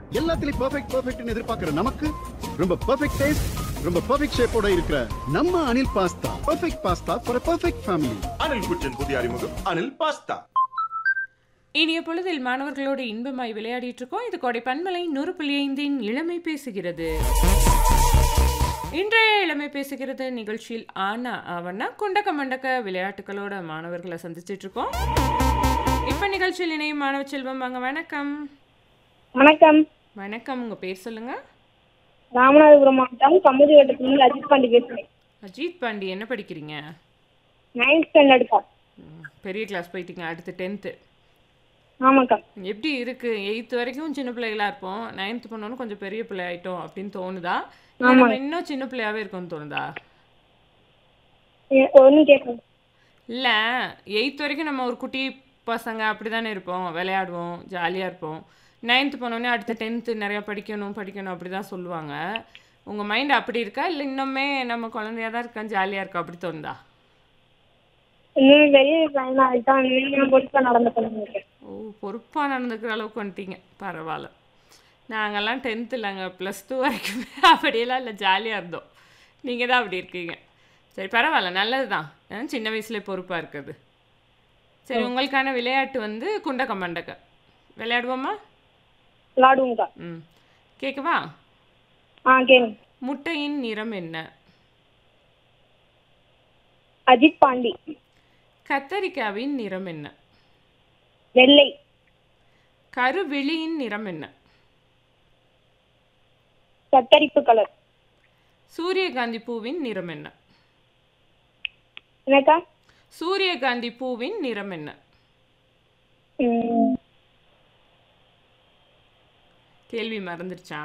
எல்லாத்துலயும் பெர்ஃபெக்ட் பெர்ஃபெக்ட்னு எதிர்பார்க்கிற நமக்கு ரொம்ப பெர்ஃபெக்ட் டேஸ்ட் ரொம்ப பெர்ஃபெக்ட் ஷேப்போட இருக்கிற நம்ம Anil pasta perfect pasta for perfect family Anil kitchen புதிய அறிமுகம் அனில் பாஸ்தா இனிய பொழுதில் மாணவர்களோடு இன்பமாய் விளையாடிட்டு இருக்கோம் இது கொடை பன்மலை நூறு புள்ளி ஐந்தின் இளமை பேசுகிறது இன்றைய இளமை பேசுகிறது நிகழ்ச்சியில் ஆனா அவனா குண்டக்க மண்டக்க விளையாட்டுகளோட மாணவர்களை சந்திச்சிட்டு இருக்கோம் இப்ப நிகழ்ச்சியில் இணையும் மாணவ செல்வம் வாங்க வணக்கம் வணக்கம் வணக்கம் உங்க பேர் சொல்லுங்க ராமநாதபுரம் மாவட்டம் கமுதி வட்டத்திலிருந்து அஜித் பாண்டி பேசுறேன் அஜித் பாண்டி என்ன படிக்கிறீங்க நைன்த் ஸ்டாண்டர்டுக்கா ம், பெரிய கிளாஸ் போயிட்டீங்க அடுத்து டென்த்து ஆமாக்கா எப்படி இருக்கு எயித்து வரைக்கும் சின்ன பிள்ளைகளா இருப்போம் நைன்த் பண்ணோன்னு கொஞ்சம் பெரிய பிள்ளை ஆயிட்டோம் அப்படின்னு தோணுதா இல்ல நம்ம இன்னும் சின்ன பிள்ளையாவே இருக்கோம்னு தோணுதா ஒன்றும் கேட்கல இல்ல எயித் வரைக்கும் நம்ம ஒரு குட்டி பசங்க அப்படிதானே இருப்போம் விளையாடுவோம் ஜாலியா இருப்போம் நைன்த் போனோடனே அடுத்து டென்த்து நிறைய படிக்கணும் படிக்கணும் அப்படிதான் சொல்லுவாங்க உங்க மைண்ட் அப்படி இருக்கா இல்ல இன்னுமே நம்ம குழந்தையா தான் இருக்கா ஜாலியா இருக்கா அப்படி தோணுதா இன்னும் பெரிய பையனா ஆகிட்டான் இன்னும் பொறுப்பாக நடந்து பண்ணிருக்கேன் ஓ பொறுப்பாக நடந்துக்கிற அளவுக்கு வந்துட்டீங்க பரவாயில்ல நாங்கெல்லாம் டென்த்து இல்லைங்க ப்ளஸ் டூ வரைக்குமே அப்படியெல்லாம் இல்லை ஜாலியாக இருந்தோம் நீங்கள் தான் அப்படி இருக்கீங்க சரி பரவாயில்ல நல்லது தான் சின்ன வயசுலேயே பொறுப்பாக இருக்குது சரி உங்களுக்கான விளையாட்டு வந்து குண்டக்க மண்டக்க விளையாடுவோமா விளாடுவோங்க்கா ம் கேட்கவா ஆ கேளுங்க முட்டையின் நிறம் என்ன அஜித் பாண்டி கத்தரிக்காவின் நிறம் என்ன வெள்ளை கருவிழியின் நிறம் என்ன கத்தரிப்பு கலர் சூரியகாந்தி பூவின் நிறம் என்ன என்னக்கா சூரியகாந்தி பூவின் நிறம் என்ன ம், கேள்வி மறந்துருச்சா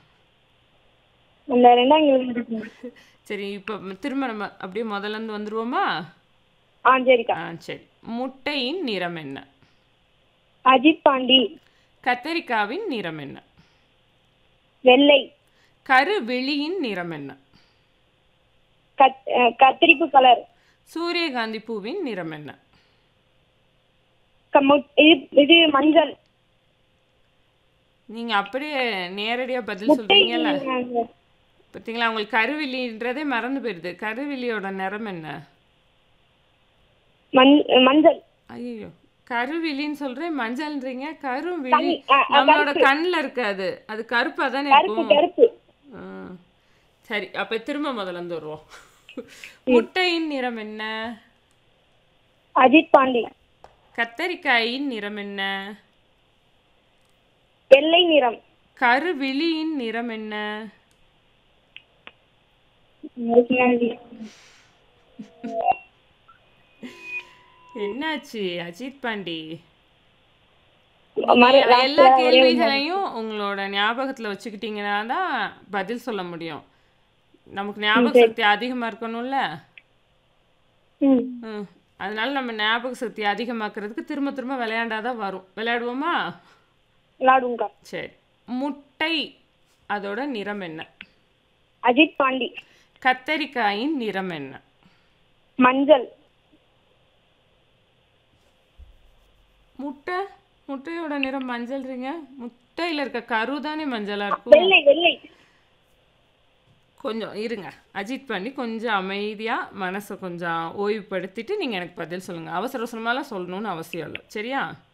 அந்த ரெண்டாம் கேள்வி இருக்குங்க. சரி இப்போ திரும்ப நம்ம அப்படியே முதல்ல இருந்து வந்துருவோமா ஆ சரிக்கா ஆ சரி முட்டையின் நிறம் என்ன அஜித் பாண்டி கத்தரிக்காவின் நிறம் என்ன வெள்ளை கருவிழியின் நிறம் என்ன கத் அஹ், கத்தரிப்பு கலர் சூரியகாந்தி பூவின் நிறம் என்ன கம்மு- இது இது மஞ்சள் நீங்க அப்படியே நேரடியா பதில் முட்டை சொல்றீங்கல்ல அஹ், பார்த்தீங்களா உங்களுக்கு கருவிழின்றதே மறந்து போயிடுது கருவிழியோட நிறம் என்ன மஞ் மஞ்சள் ஐயோ கருவிழின்னு சொல்றேன் மஞ்சள்ன்றீங்க கருவிழி கண், அ, அ, நம்மளோட கருப்பு. கண்ணில் இருக்காது அது கருப்பா தானே கருப்பு இருக்கும் கருப்பு ஆ. சரி அப்ப திரும்ப முதல்ல இருந்து வருவோம் முட்டையின் நிறம் என்ன அஜித் பாண்டி கத்தரிக்காயின் நிறம் என்ன வெள்ளை நிறம் கருவிழியின் நிறம் என்ன என்னாச்சு அஜித் பாண்டி மறு- நீங்க எல்லா last ல ஒரே ஒரு கேள்விகளையும் உங்களோட ஞாபகத்துல வச்சுக்கிட்டீங்கன்னா தான் பதில் சொல்ல முடியும் நமக்கு ஞாபக சக்தி அதிகமா இருக்கணும்ல ம் ம் அதனால நம்ம ஞாபக சக்தி அதிகமாக்குறதுக்கு திரும்ப திரும்ப விளையாண்டாதான் வரும் விளையாடுவோமா விளாடுவோங்க்கா சரி முட்டை அதோட நிறம் என்ன அஜித் பாண்டி கத்தரிக்காயின் நிறம் என்ன மஞ்சள் முட்டை முட்டையோட நிறம் மஞ்சள்றீங்க முட்டையில இருக்க கரு தானே மஞ்சளா இருக்கும் வெள்ளை வெள்ளை கொஞ்சம் இருங்க அஜித் பண்ணி கொஞ்சம் அமைதியா மனசை கொஞ்சம் ஓய்வுபடுத்திட்டு நீங்க எனக்கு பதில் சொல்லுங்க அவசர அவசரமாலாம் சொல்லணும்னு அவசியம் இல்லை சரியா